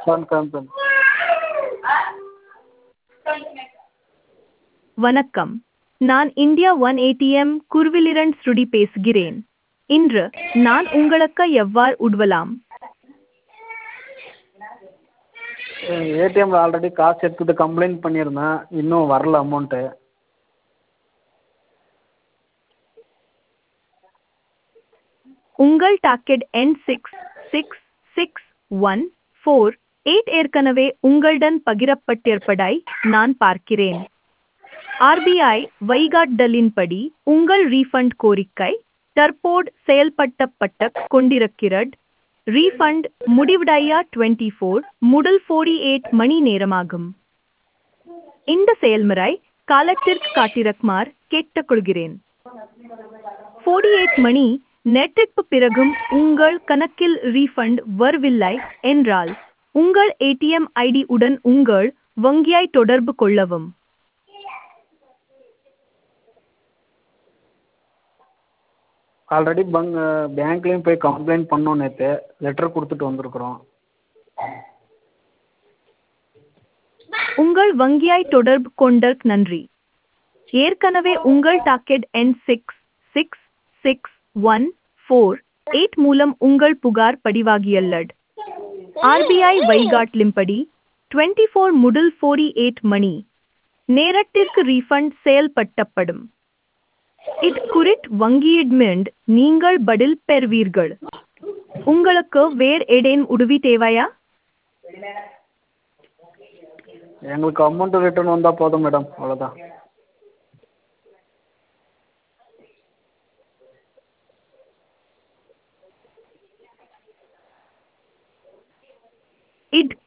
confirm பண்ணு வணக்கம் நான் இந்தியா ஒன் ஏடிஎம் குருவிலிரண்ட் ஸ்ருடி பேசுகிறேன் இன்று நான் உங்களுக்கு எவ்வாறு உதவலாம் ஏடிஎம்ல ஆல்ரெடி காசு எடுத்துட்டு கம்ப்ளைண்ட் பண்ணியிருந்தேன் இன்னும் வரல அமௌண்ட்டு உங்கள் டாக்கெட் எண் six six six one four eight ஏற்கனவே உங்களுடன் பகிரப்பட்டிருப்பதாய் நான் பார்க்கிறேன் ஆர்பிஐ வழிகாட்டுதலின்படி உங்கள் ரீஃபண்ட் கோரிக்கை தற்போது செயல்படுத்தப்பட்டு கொண்டிருக்கிறது ரீஃபண்ட் முடிவடைய டுவெண்ட்டி ஃபோர் முதல் ஃபோர்டி எயிட் மணி நேரமாகும் இந்த செயல்முறை காலத்திற்கு காட்டிருக்குமாறு கேட்டுக்கொள்கிறேன் ஃபோர்டி எயிட் மணி நேரத்திற்கு பிறகும் உங்கள் கணக்கில் ரீஃபண்ட் வரவில்லை என்றால் உங்கள் ஏடிஎம் ஐடி உடன் உங்கள் வங்கியை தொடர்பு கொள்ளவும் ஆல்ரெடி பங் பேங்க்லேயும் போய் கம்ப்ளைண்ட் பண்ணோம் நேற்று லெட்டர் கொடுத்துட்டு வந்திருக்குறோம் உங்கள் வங்கியை தொடர்பு கொண்டற்கு நன்றி ஏற்கனவே உங்கள் டாக்கெட் எண் six six six one four eight மூலம் உங்கள் புகார் பதிவாகியுள்ளது ஆர்பிஐ வழிகாட்டலின்படி டுவெண்ட்டி ஃபோர் முதல் ஃபோர்டி எயிட் மணி நேரத்திற்கு ரீஃபண்ட் செயல்படுத்தப்படும் இது குறித்து வங்கியிடமிருந்து நீங்கள் பதில் பெறுவீர்கள் உங்களுக்கு வேறு ஏதேனும் உதவி தேவையா எங்களுக்கு அமௌண்ட்டு ரிட்டர்ன் வந்தால் போதும் மேடம் அவ்வளோதான் இது